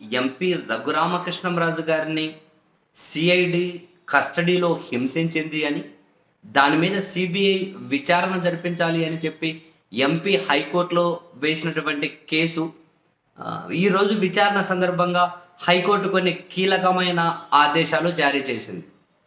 MP Raghurama Krishnam Raju గారిని CID కస్టడీలో హింసించింది అని దాని మీద సిబిఐ విచారణ జరిపించాలి అని చెప్పి ఎంపీ హైకోర్టులో వేసినటువంటి కేసు ఆ, ఈరోజు విచారణ సందర్భంగా హైకోర్టు కొన్ని కీలకమైన ఆదేశాలు జారీ చేసింది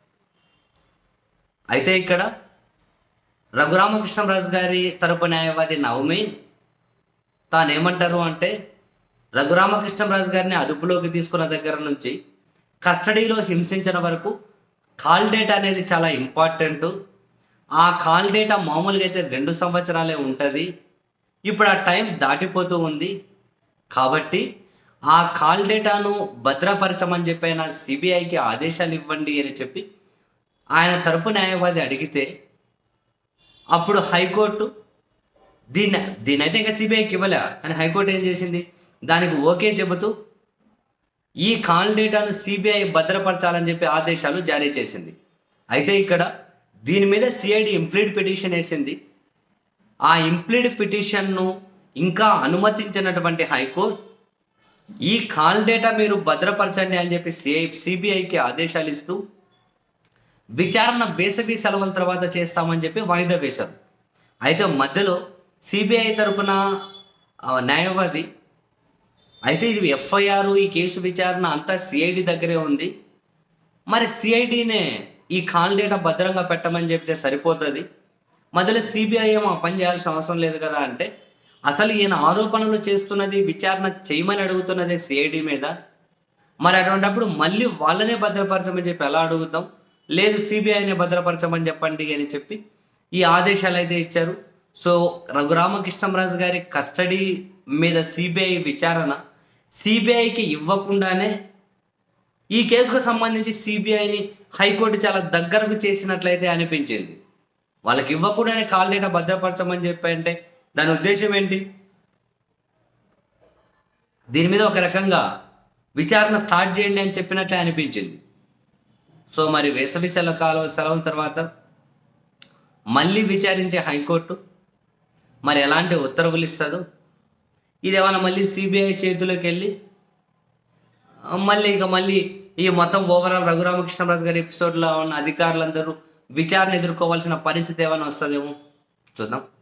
అయితే ఇక్కడ రఘురామకృష్ణరాజు గారి తరపు న్యాయవాది నవమి తానేమంటారు అంటే రఘురామకృష్ణరాజు గారిని అదుపులోకి తీసుకున్న దగ్గర నుంచి కస్టడీలో హింసించిన వరకు కాల్ డేటా అనేది చాలా ఇంపార్టెంట్ ఆ కాల్ డేటా మామూలుగా అయితే రెండు సంవత్సరాలే ఉంటుంది ఇప్పుడు ఆ టైం దాటిపోతూ ఉంది కాబట్టి ఆ కాల్ డేటాను భద్రపరచమని చెప్పి ఆయన సిబిఐకి ఆదేశాలు ఇవ్వండి అని చెప్పి ఆయన తరపు న్యాయవాది అడిగితే అప్పుడు హైకోర్టు దీన్ని దీన్ని అయితే ఇంకా సిబిఐకి ఇవ్వలే కానీ హైకోర్టు ఏం చేసింది దానికి ఓకే చెబుతూ ఈ కాల్ డేటాను సిబిఐ భద్రపరచాలని చెప్పి ఆదేశాలు జారీ చేసింది అయితే ఇక్కడ దీని మీద సిఐడి ఇంప్లీడ్ పిటిషన్ వేసింది ఆ ఇంప్లీడ్ పిటిషన్ను ఇంకా అనుమతించినటువంటి హైకోర్టు ఈ కాల్ డేటా మీరు భద్రపరచండి అని చెప్పి సిఐ సిబిఐకి ఆదేశాలు ఇస్తూ విచారణ వేసవి సెలవుల తర్వాత చేస్తామని చెప్పి వాయిదా వేశారు అయితే మధ్యలో సిబిఐ తరపున ఆ, న్యాయవాది అయితే ఇది ఎఫ్ఐఆర్ ఈ కేసు విచారణ అంతా సిఐడి దగ్గరే ఉంది మరి సిఐడినే ఈ కాల్ డేటా భద్రంగా పెట్టమని చెప్తే సరిపోతుంది మధ్యలో సిబిఐ ఏమో ఆ పని చేయాల్సిన అవసరం లేదు కదా అంటే అసలు ఈయన ఆరోపణలు చేస్తున్నది విచారణ చేయమని అడుగుతున్నది సిఐడి మీద మరి అటువంటిప్పుడు మళ్ళీ వాళ్ళనే భద్రపరచమని చెప్పి ఎలా అడుగుతాం లేదు సిబిఐనే భద్రపరచమని చెప్పండి అని చెప్పి ఈ ఆదేశాలు అయితే ఇచ్చారు సో రఘురామకృష్ణరాజు గారి కస్టడీ మీద సిబిఐ విచారణ సిబిఐకి ఇవ్వకుండానే ఈ కేసుకు సంబంధించి సిబిఐని హైకోర్టు చాలా దగ్గరకు చేసినట్లయితే అనిపించింది వాళ్ళకి ఇవ్వకుండానే కాల్ డేటా భద్రపరచమని చెప్పి అంటే దాని ఉద్దేశం ఏంటి దీని మీద ఒక రకంగా విచారణ స్టార్ట్ చేయండి అని చెప్పినట్లే అనిపించింది సో మరి వేసవి సెలవు కాలం సెలవుల తర్వాత మళ్ళీ విచారించే హైకోర్టు మరి ఎలాంటి ఉత్తర్వులు ఇస్తుందో ఇదేమన్నా మళ్ళీ సిబిఐ చేతిలోకి వెళ్ళి ఆ, మళ్ళీ ఇంకా మళ్ళీ ఈ మొత్తం ఓవరాల్ రఘురామకృష్ణరాజు గారి ఎపిసోడ్లో ఉన్న అధికారులందరూ విచారణ ఎదుర్కోవాల్సిన పరిస్థితి ఏమైనా వస్తుందేమో చూద్దాం